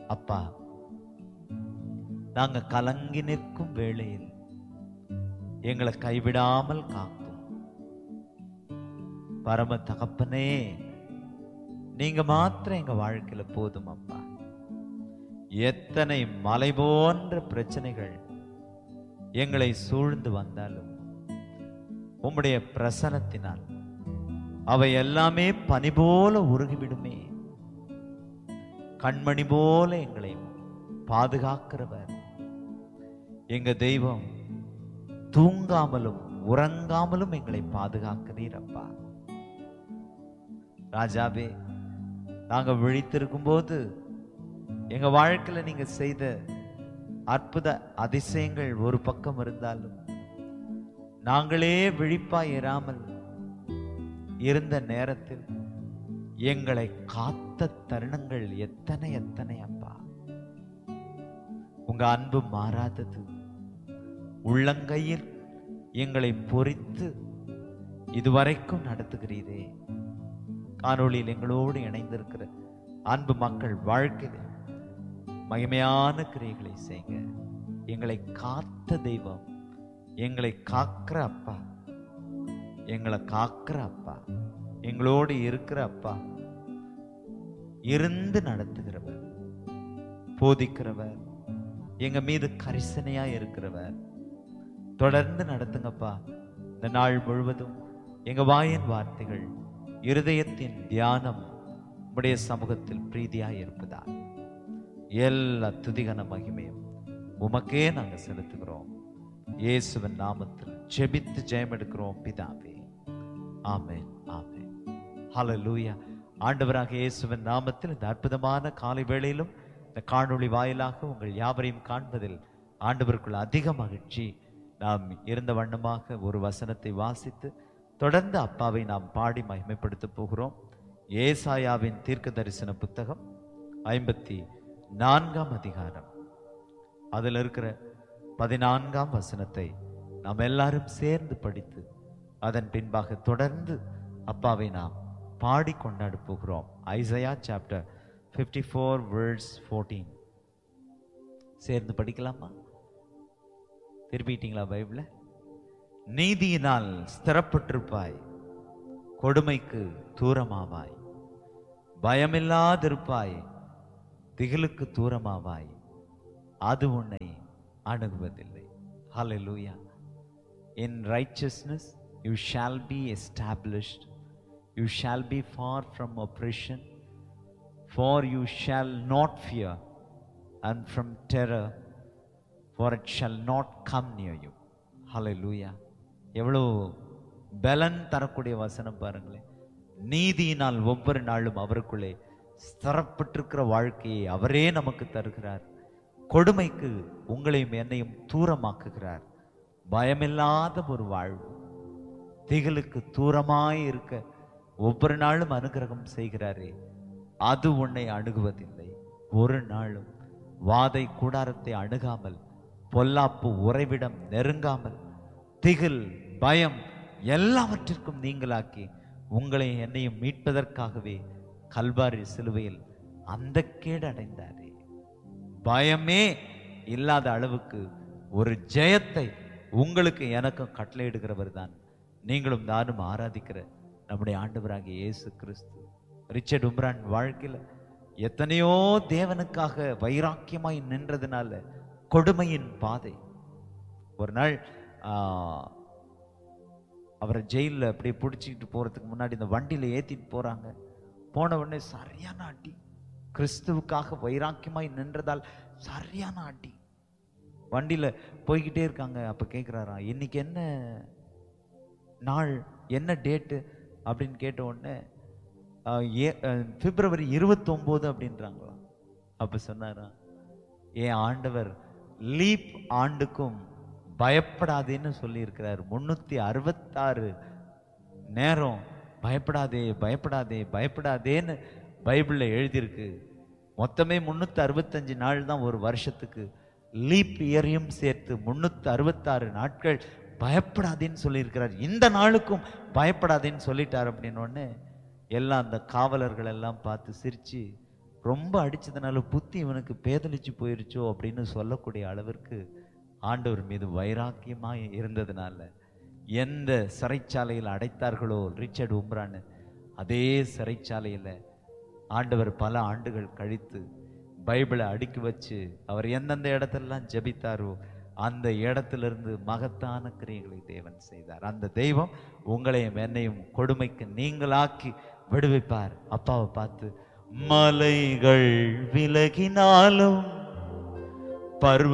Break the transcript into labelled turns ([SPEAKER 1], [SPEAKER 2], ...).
[SPEAKER 1] அப்பா நாங்க கலங்கி நிற்கும் வேளையில் எங்களை கைவிடாமல் காக்கும் பரம தகப்பனே நீங்க மாத்திரம் எங்க வாழ்க்கையில போதும் அப்பா எத்தனை மலை போன்ற பிரச்சனைகள் எங்களை சூழ்ந்து வந்தாலும் உம்முடைய பிரசனத்தினால் அவை எல்லாமே பனி போல உருகிவிடுமே கண்மணி போல எங்களை பாதுகாக்கிறவர் எங்க தெய்வம் தூங்காமலும் உறங்காமலும் எங்களை பாதுகாக்கிறீர் அப்பா ராஜாவே நாங்க விழித்திருக்கும் போது எங்க வாழ்க்கையில நீங்க செய்த அற்புத அதிசயங்கள் ஒரு பக்கம் இருந்தாலும் நாங்களே விழிப்பாய் இராமல் இருந்த நேரத்தில் எங்களை காத்த தருணங்கள் எத்தனை எத்தனை அப்பா உங்க அன்பு மாறாதது உள்ளங்கையில் எங்களை பொறித்து இதுவரைக்கும் நடத்துகிறீரே காணொளியில் எங்களோடு இணைந்திருக்கிற அன்பு மக்கள் வாழ்க்கையில் மகிமையான கிரியைகளை செய்யுங்க எங்களை காத்த தெய்வம் எங்களை காக்கிற அப்பா எங்களை காக்கிற அப்பா எங்களோடு இருக்கிற அப்பா இருந்து நடத்துகிறவர் போதிக்கிறவர் எங்க மீது கரிசனையா இருக்கிறவர் தொடர்ந்து நடத்துங்கப்பா இந்த நாள் முழுவதும் எங்க வாயின் வார்த்தைகள் இருதயத்தின் தியானம் உடைய சமூகத்தில் பிரீதியாய் இருப்பதா எல்லா துதிகன மகிமையும் உமக்கே நாங்க செலுத்துகிறோம் இயேசுவின் நாமத்தில் ஜெபித்து ஜெயம் எடுக்கிறோம் பிதாவே ஆமென் ஆமென் ஹalleluya ஆண்டவராக இயேசுவின் நாமத்தில் இந்த அற்புதமான காலை வேளையிலும் இந்த காணொளி வாயிலாக உங்கள் யாவரையும் காண்பதில் ஆண்டவருக்குள் அதிக மகிழ்ச்சி நாம் இருந்த வண்ணமாக ஒரு வசனத்தை வாசித்து தொடர்ந்து அப்பாவை நாம் பாடி மகிமைப்படுத்த போகிறோம் ஏசாயாவின் தீர்க்க தரிசன புத்தகம் ஐம்பத்தி நான்காம் அதிகாரம் அதில் இருக்கிற பதினான்காம் வசனத்தை நாம் எல்லாரும் சேர்ந்து படித்து அதன் பின்பாக தொடர்ந்து அப்பாவை நாம் பாடி கொண்டாட போகிறோம் Isaiah chapter fifty four words fourteen சேர்ந்து படிக்கலாமா திருப்பிட்டீங்களா பைபிள நீதியினால் ஸ்திரப்பட்டிருப்பாய் கொடுமைக்கு தூரமாவாய் பயமில்லாதிருப்பாய் திகிலுக்கு தூரமாவாய் அது உன்னை அணுகுவதில்லை ஹalleluya in righteousness you shall be established you shall be far from oppression for you shall not fear and from terror for it shall not come near you hallelujah எவ்வளோ பலன் தரக்கூடிய வசனம் பாருங்களேன் நீதியினால் ஒவ்வொரு நாளும் அவருக்குள்ளே ஸ்திரப்பட்டிருக்கிற வாழ்க்கையை அவரே நமக்கு தருகிறார் கொடுமைக்கு உங்களையும் என்னையும் தூரமாக்குகிறார் பயமில்லாத ஒரு வாழ்வு திகிலுக்கு தூரமாய் இருக்க ஒவ்வொரு நாளும் அனுகிரகம் செய்கிறாரே அது உன்னை அணுகுவதில்லை ஒரு நாளும் வாதை கூடாரத்தை அணுகாமல் பொல்லாப்பு உறைவிடம் நெருங்காமல் திகில் பயம் எல்லாவற்றிற்கும் நீங்களாக்கி உங்களை என்னையும் மீட்பதற்காகவே கல்வாரி சிலுவையில் அந்த கேடு அடைந்தாரே பயமே இல்லாத அளவுக்கு ஒரு ஜெயத்தை உங்களுக்கு எனக்கும் கட்டளையிடுகிறவர் தான் நீங்களும் நானும் ஆராதிக்கிற நம்முடைய ஆண்டவராகிய இயேசு கிறிஸ்து ரிச்சர்ட் உம்ரான் வாழ்க்கையில எத்தனையோ தேவனுக்காக வைராக்கியமாய் நின்றதுனால கொடுமையின் பாதை ஒரு நாள் ஆ, அவரை ஜெயிலில் அப்படியே பிடிச்சிக்கிட்டு போறதுக்கு முன்னாடி இந்த வண்டியில ஏத்திட்டு போறாங்க போன உடனே சரியான அடி கிறிஸ்துவுக்காக வைராக்கியமாய் நின்றதால் சரியான அடி வண்டியில போய்கிட்டே இருக்காங்க அப்ப கேக்குறாராம் இன்னைக்கு என்ன நாள் என்ன டேட்டு அப்படின்னு கேட்ட உடனே ஆஹ், ஏ- ஆஹ், பிப்ரவரி இருபத்தொம்போது அப்படின்றாங்களாம் அப்ப சொன்னாராம் என் ஆண்டவர் லீப் ஆண்டுக்கும் பயப்படாதேன்னு சொல்லியிருக்கிறார் முன்னூத்தி அறுபத்தாறு நேரம் பயப்படாதே பயப்படாதே பயப்படாதேன்னு பைபிள்ல எழுதியிருக்கு மொத்தமே முன்னூத்தி அறுபத்தஞ்சு நாள் தான் ஒரு வருஷத்துக்கு லீப் இயரையும் சேர்த்து முன்னூத்தி அறுபத்தாறு நாட்கள் பயப்படாதேன்னு சொல்லியிருக்கிறார் இந்த நாளுக்கும் பயப்படாதேன்னு சொல்லிட்டார் அப்படின்னு உடனே எல்லாம் அந்த காவலர்கள் எல்லாம் பார்த்து சிரிச்சு ரொம்ப அடிச்சதுனால புத்தி இவனுக்கு பேதலிச்சு போயிருச்சோ அப்படின்னு சொல்லக்கூடிய அளவிற்கு ஆண்டவர் மீது வைராக்கியமா இருந்ததுனால எந்த சிறைச்சாலையில் அடைத்தார்களோ ரிச்சர்ட் உம்ரான்னு அதே சிறைச்சாலையில ஆண்டவர் பல ஆண்டுகள் கழித்து பைபிளை அடுக்கி வச்சு அவர் எந்தெந்த இடத்துலலாம் ஜெபித்தாரோ அந்த இடத்திலிருந்து மகத்தான கிரியைகளை தேவன் செய்தார் அந்த தெய்வம் உங்களையும் என்னையும் கொடுமைக்கு நீங்களாக்கி விடுவிப்பார் அப்பாவை பார்த்து மலைகள் விலகினாலும் பர்வ